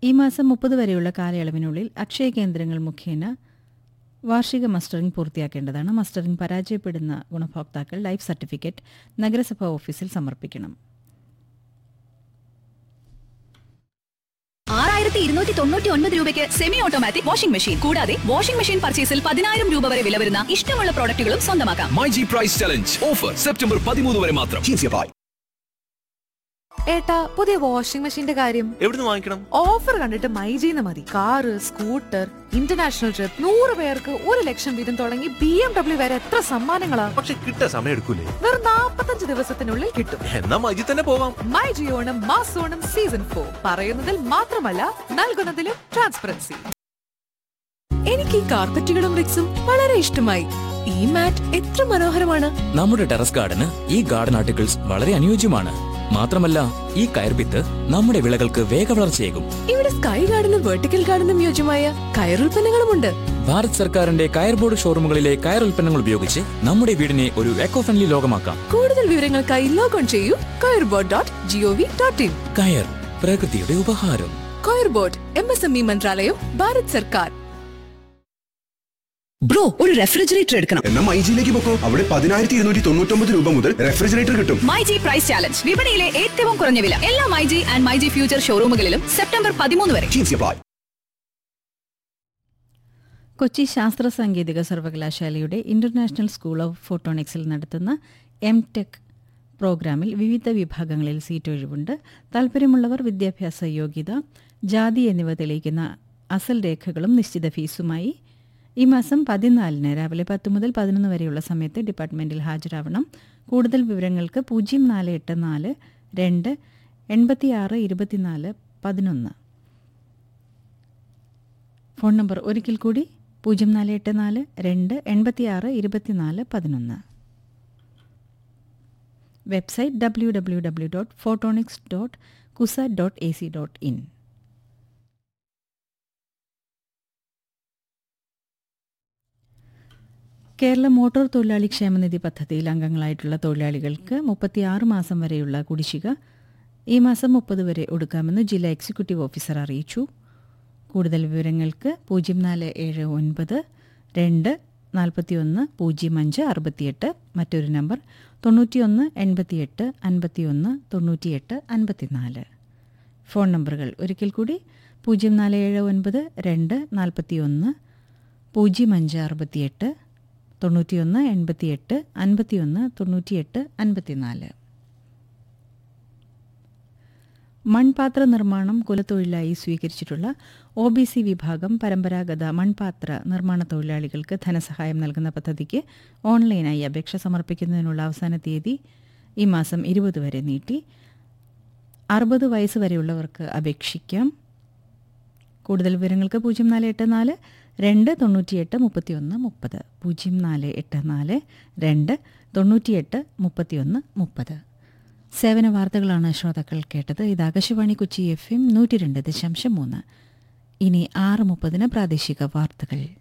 ഈ മാസം മുപ്പത് വരെയുള്ള കാലയളവിനുള്ളിൽ അക്ഷയ കേന്ദ്രങ്ങൾ മുഖേന വാർഷിക മസ്റ്ററിംഗ് പൂർത്തിയാക്കേണ്ടതാണ് മസ്റ്ററിംഗ് പരാജയപ്പെടുന്ന ഗുണഭോക്താക്കൾ ലൈഫ് സർട്ടിഫിക്കറ്റ് നഗരസഭാ ഓഫീസിൽ സമർപ്പിക്കണം ആറായിരത്തി ഇരുന്നൂറ്റി തൊണ്ണൂറ്റി ഒൻപത് രൂപയ്ക്ക് സെമി ഓട്ടോമാറ്റിക് വാഷിംഗ് മെഷീൻ കൂടാതെ വാഷിംഗ് മെഷീൻ പർച്ചേസിൽ പതിനായിരം രൂപ വരെ വില വരുന്ന ഇഷ്ടമുള്ള പ്രോഡക്റ്റുകളും സ്വന്തമാക്കാം my G price challenge offer September പതിമൂന്ന് വരെ മാത്രം ഏട്ടാ പുതിയ വാഷിംഗ് മെഷീന്റെ കാര്യം എവിടുന്ന് വാങ്ങിക്കണം ഓഫർ കണ്ടിട്ട് മൈജീന്ന് മതി കാറ് സ്കൂട്ടർ ഇന്റർനാഷണൽ ട്രിപ്പ് നൂറ് പേർക്ക് ഒരു ലക്ഷം വീതം തുടങ്ങി ബി എം ഡബ്ല്യു വരെ എത്ര സമ്മാനങ്ങളാ പക്ഷെ കിട്ടാൻ സമയം എടുക്കൂലേ വെറും നാപ്പത്തഞ്ച് ദിവസത്തിനുള്ളിൽ കിട്ടും എന്നാ മജി തന്നെ പോവാം മൈ ജിയോണം മാസോണം സീസൺ ഫോർ പറയുന്നതിൽ മാത്രമല്ല നൽകുന്നതിലും ട്രാൻസ്പെറൻസി എനിക്ക് ഈ കാർപ്പറ്റുകളും റിക്സും വളരെ ഇഷ്ടമായി ഈ മാറ്റ് എത്ര മനോഹരമാണ് നമ്മുടെ ടെറസ് ഗാർഡന് ഈ ഗാർഡൻ ആർട്ടിക്കിൾസ് വളരെ അനുയോജ്യമാണ് മാത്രമല്ല ഈ കയർഭിത്ത് നമ്മുടെ വിളകൾക്ക് വേഗവളർച്ചയേകും ഇവിടെ സ്കൈ ഗാർഡനും വെർട്ടിക്കൽ ഗാർഡനും യോജ്യമായ കയറുൽപ്പന്നങ്ങളുമുണ്ട് ഭാരത് സർക്കാരിന്റെ കയർ ബോർഡ് ഷോറൂമുകളിലെ കയർ ഉൽപ്പന്നങ്ങൾ ഉപയോഗിച്ച് നമ്മുടെ വീടിനെ ഒരു എക്കോ ഫ്രണ്ട്ലി ലോകമാക്കാം കൂടുതൽ വിവരങ്ങൾക്കായി ലോഗോൺ ചെയ്യൂ കയർബോർഡ് ഡോട്ട് ജിഒവി ഡോട്ട് ഇൻ കയർ പ്രകൃതിയുടെ ഉപഹാരം കയർബോർഡ് എം എസ് എം ഇ മന്ത്രാലയം ഭാരത് സർക്കാർ ബ്രോ ഒരു റെഫ്രിജറേറ്റർ എടുക്കണം എന്നാ മൈജിയിലേക്ക് പൊക്കോ അവിടെ പതിനായിരത്തി ഇരുന്നൂറ്റി തൊണ്ണൂറ്റൊമ്പത് രൂപ മുതൽ റെഫ്രിജറേറ്റർ കിട്ടും മൈ ജി പ്രൈസ് ചാലഞ്ച് വിപണിയിലെ ഏറ്റവും കുറഞ്ഞ വില എല്ലാ my G and my G future ഷോറൂമുകളിലും സെപ്റ്റംബർ പതിമൂന്ന് വരെ Jeans apply. കൊച്ചി ശാസ്ത്ര സാങ്കേതിക സർവകലാശാലയുടെ ഇന്റർനാഷണൽ സ്കൂൾ ഓഫ് ഫോട്ടോണിക്സിൽ നടത്തുന്ന എം ടെക് പ്രോഗ്രാമിൽ വിവിധ വിഭാഗങ്ങളിൽ സീറ്റ് ഒഴിവുണ്ട് താൽപ്പര്യമുള്ളവർ വിദ്യാഭ്യാസ യോഗ്യത ജാതി എന്നിവ തെളിയിക്കുന്ന അസൽ രേഖകളും നിശ്ചിത ഫീസുമായി ഈ മാസം പതിനാലിന് രാവിലെ പത്ത് മുതൽ പതിനൊന്ന് വരെയുള്ള സമയത്ത് ഡിപ്പാർട്ട്മെന്റിൽ ഹാജരാവണം കൂടുതൽ വിവരങ്ങൾക്ക് പൂജ്യം നാല് എട്ട് നാല് രണ്ട് എൺപത്തിയാറ് ഇരുപത്തിനാല് പതിനൊന്ന് ഫോൺ നമ്പർ ഒരിക്കൽ കൂടി പൂജ്യം നാല് എട്ട് നാല് രണ്ട് എൺപത്തിയാറ് ഇരുപത്തിനാല് പതിനൊന്ന് website W W W dot photonics dot kusa dot A C dot in Kerala motor തൊഴിലാളി ക്ഷേമനിധി പദ്ധതിയിൽ അംഗങ്ങളായിട്ടുള്ള തൊഴിലാളികൾക്ക് മുപ്പത്തിയാറ് മാസം വരെയുള്ള കുടിശ്ശിക ഈ മാസം മുപ്പത് വരെ ഒടുക്കാമെന്ന് ജില്ലാ എക്സിക്യൂട്ടീവ് ഓഫീസർ അറിയിച്ചു കൂടുതൽ വിവരങ്ങൾക്ക് പൂജ്യം നാല് ഏഴ് ഒൻപത് രണ്ട് നാൽപ്പത്തിയൊന്ന് പൂജ്യം അഞ്ച് അറുപത്തിയെട്ട് മറ്റൊരു നമ്പർ തൊണ്ണൂറ്റിയൊന്ന് എൺപത്തിയെട്ട് അൻപത്തിയൊന്ന് തൊണ്ണൂറ്റിയെട്ട് അൻപത്തിനാല് ഫോൺ നമ്പറുകൾ ഒരിക്കൽ കൂടി പൂജ്യം നാല് ഏഴ് ഒൻപത് രണ്ട് നാൽപ്പത്തിയൊന്ന് പൂജ്യം അഞ്ച് അറുപത്തിയെട്ട് തൊണ്ണൂറ്റിയൊന്ന് എൺപത്തിയെട്ട് അൻപത്തിയൊന്ന് തൊണ്ണൂറ്റിയെട്ട് അൻപത്തിനാല് മൺപാത്ര നിർമ്മാണം കുലത്തൊഴിലായി സ്വീകരിച്ചിട്ടുള്ള ഒ ബി സി വിഭാഗം പരമ്പരാഗത മൺപാത്ര നിർമ്മാണ തൊഴിലാളികൾക്ക് ധനസഹായം നൽകുന്ന പദ്ധതിക്ക് ഓൺലൈനായി അപേക്ഷ സമർപ്പിക്കുന്നതിനുള്ള അവസാന തീയതി ഈ മാസം ഇരുപത് വരെ നീട്ടി അറുപത് വയസ്സ് വരെയുള്ളവർക്ക് അപേക്ഷിക്കാം കൂടുതൽ വിവരങ്ങൾക്ക് പൂജ്യം നാല് എട്ട് നാല് രണ്ട് തൊണ്ണൂറ്റിയെട്ട് മുപ്പത്തിയൊന്ന് മുപ്പത് പൂജ്യം നാല് എട്ട് നാല് രണ്ട് തൊണ്ണൂറ്റിയെട്ട് മുപ്പത്തിയൊന്ന് മുപ്പത് സേവന വാർത്തകളാണ് ശ്രോതാക്കൾ കേട്ടത് ഇത് ആകാശവാണി കൊച്ചി എഫ് എം നൂറ്റി രണ്ട് ദശാംശം മൂന്ന് ഇനി ആറ് മുപ്പതിന് പ്രാദേശിക വാർത്തകൾ